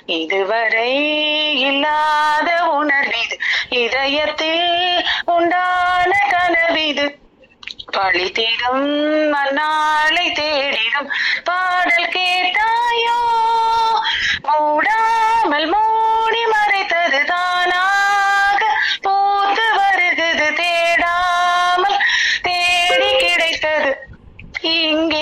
இதுவரை இல்லாத உணர்விது இதயத்தில் உண்டான கனவிது பழி தீரும் மண்ணாலை தேடிடும் பாடல் கேட்டாயோ மூடாமல் மூடி மறைத்தது தானாக பூத்து வருகிறது தேடாமல் தேடி கிடைத்தது இங்கே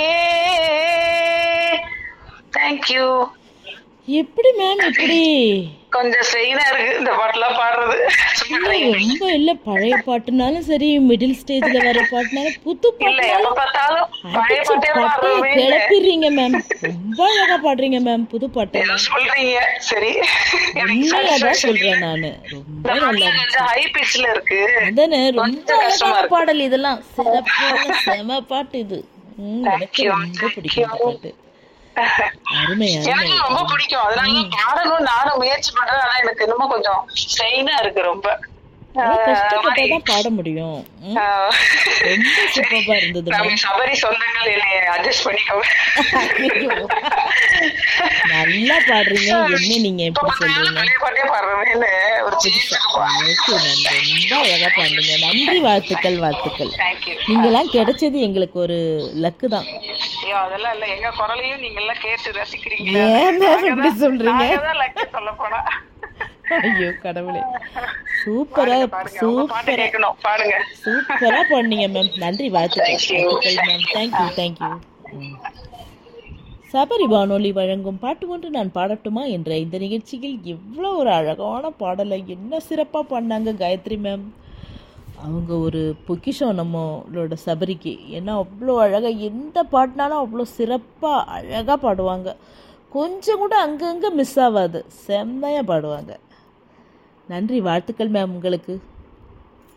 தேங்க்யூ எப்படி மேம் இப்படி கொஞ்சம் ஸ்ட்ரெயினா இருக்கு இந்த பாட்டுலாம் பாடுறது சும்மா try பண்ணி. ரொம்ப இல்ல பழைய பாட்டுனாலும் சரி மிடில் ஸ்டேஜ்ல வர பாட்டுனாலும் புது இல்ல எப்ப பாட்டுனாலும் பார்த்தாலும் பழைய அடிச்சு பாட்டே பட்டையை பாடுறோமே இல்ல. கிளப்பிடுறீங்க மேம் ரொம்ப அழகா பாடுறீங்க மேம் புது பாட்டு ஏதோ சொல்றீங்க சரி எனக்கு உண்மையாதான் satisfaction சொல்றேன் இல்ல. நானு ரொம்ப இந்த நல்லா பாட்டுலாம் இருந்துச்சு கொஞ்சம் high pitchல இருக்கு அதானே ரொம்ப கொஞ்சம் கஷ்டமா அழகான இருக்கு. பாடல் இதெல்லாம் சிறப்பான செம பாட்டு இது ம், Thank எனக்கு you, ரொம்ப thank பிடிக்கும் இந்த you. பாட்டு அருமை அருமை எனக்கு ரொம்ப பிடிக்கும் அதனால தான் பாடணும் நானும் முயற்சி பண்றேன் ஆனா எனக்கு இன்னமும் கொஞ்சம் ஸ்ட்ரெயினா இருக்கு ரொம்ப ஆனா ஆஹ் கஷ்டப்பட்டாதான் பாட முடியும் ம், ஆஹ் ரொம்ப சூப்பரா இருந்தது நம்ம மேம் சபரி சொந்தங்கள் என்னைய அட்ஜஸ்ட் பண்ணிக்கோங்க ஐயோ. நல்லா பாடுறீங்க என்ன நீங்க இப்ப எப்படி பார்த்தாலும் சொல்றீங்க பழைய பாட்டே பாடுறோமேன்னு ஒரு சேஞ்ச் ஓகே மேம் ரொம்ப அழகா பாடுங்க நன்றி வாழ்த்துக்கள் வாழ்த்துக்கள் தேங்க்யூ நீங்கெல்லாம் கிடைச்சது எங்களுக்கு ஒரு லக்கு தான் ஐயோ அதெல்லாம் இல்ல எங்க குரலையும் நீங்க எல்லாம் கேட்டு ரசிக்கிறீங்க ஏன் மேம் இப்படி சொல்றீங்க நாங்கதான் lucky சொல்ல போனா ஐயோ கடவுளே சூப்பரா பாடுங்க உங்க பாட்டு சூப்பரா கேட்கணும் பாடுங்க சூப்பரா பண்ணீங்க மேம் நன்றி வாழ்த்துக்கள் Thank you. வாழ்த்துக்கள் மேம் தேங்க்யூ தேங்க்யூ சபரி வானொலி வழங்கும் பாட்டு ஒன்று நான் பாடட்டுமா என்ற இந்த நிகழ்ச்சியில் எவ்வளோ ஒரு அழகான பாடலை என்ன சிறப்பாக பண்ணாங்க காயத்ரி மேம் அவங்க ஒரு பொக்கிஷம் நம்மளோட சபரிக்கு ஏன்னா அவ்வளோ அழகாக எந்த பாட்டினாலும் அவ்வளோ சிறப்பாக அழகாக பாடுவாங்க கொஞ்சம் கூட அங்கங்கே மிஸ் ஆகாது செம்மையாக பாடுவாங்க நன்றி வாழ்த்துக்கள் மேம் உங்களுக்கு